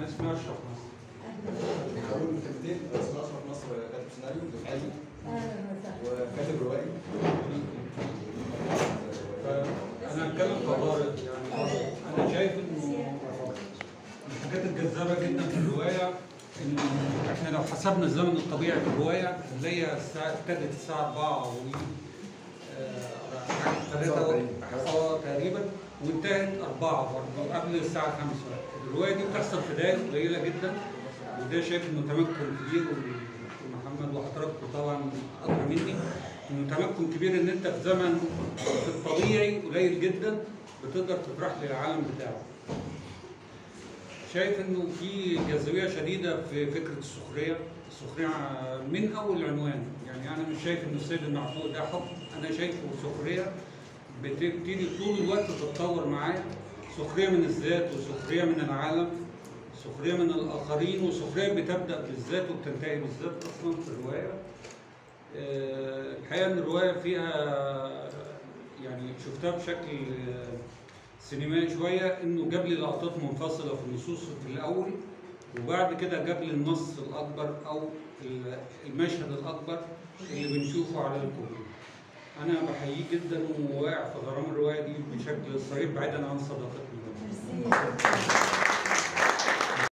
انا اسمي اشرف نصر هقول كلمتين اسمي اشرف نصر كاتب سيناريو دفاعي اهلا وسهلا وكاتب روائي انا هتكلم كطارق يعني انا شايف انه من الحاجات الجذابه جدا في الروايه ان احنا لو حسبنا الزمن الطبيعي في الروايه هنلاقيها الساعه ابتدت الساعه 4 و 3 اه تقريبا وانتهت 4 برضه قبل الساعه 5 الروايه دي بتحصل في دقائق قليله جدا وده شايف انه تمكن كبير ومحمد وحضراتكم طبعا ادرى مني انه تمكن كبير ان انت في زمن في الطبيعي قليل جدا بتقدر تطرح للعالم بتاعه. شايف انه في جاذبيه شديده في فكره السخريه، السخريه من اول عنوان، يعني انا مش شايف ان السيد المعفو ده حب، انا شايفه سخريه بتبتدي طول الوقت تتطور معايا، سخريه من الذات وسخريه من العالم، سخريه من الاخرين وسخريه بتبدا بالذات وبتنتهي بالذات اصلا في الروايه. آه، الحقيقه ان الروايه فيها يعني شفتها بشكل آه، سينمائي شويه انه جاب لي لقطات منفصله في النصوص في الاول وبعد كده جاب لي النص الاكبر او ال- المشهد الاكبر اللي بنشوفه على الكوبري. انا بحييه جدا وواقع في غرام الروايه دي بشكل صريح بعيدا عن صداقتنا. ميرسي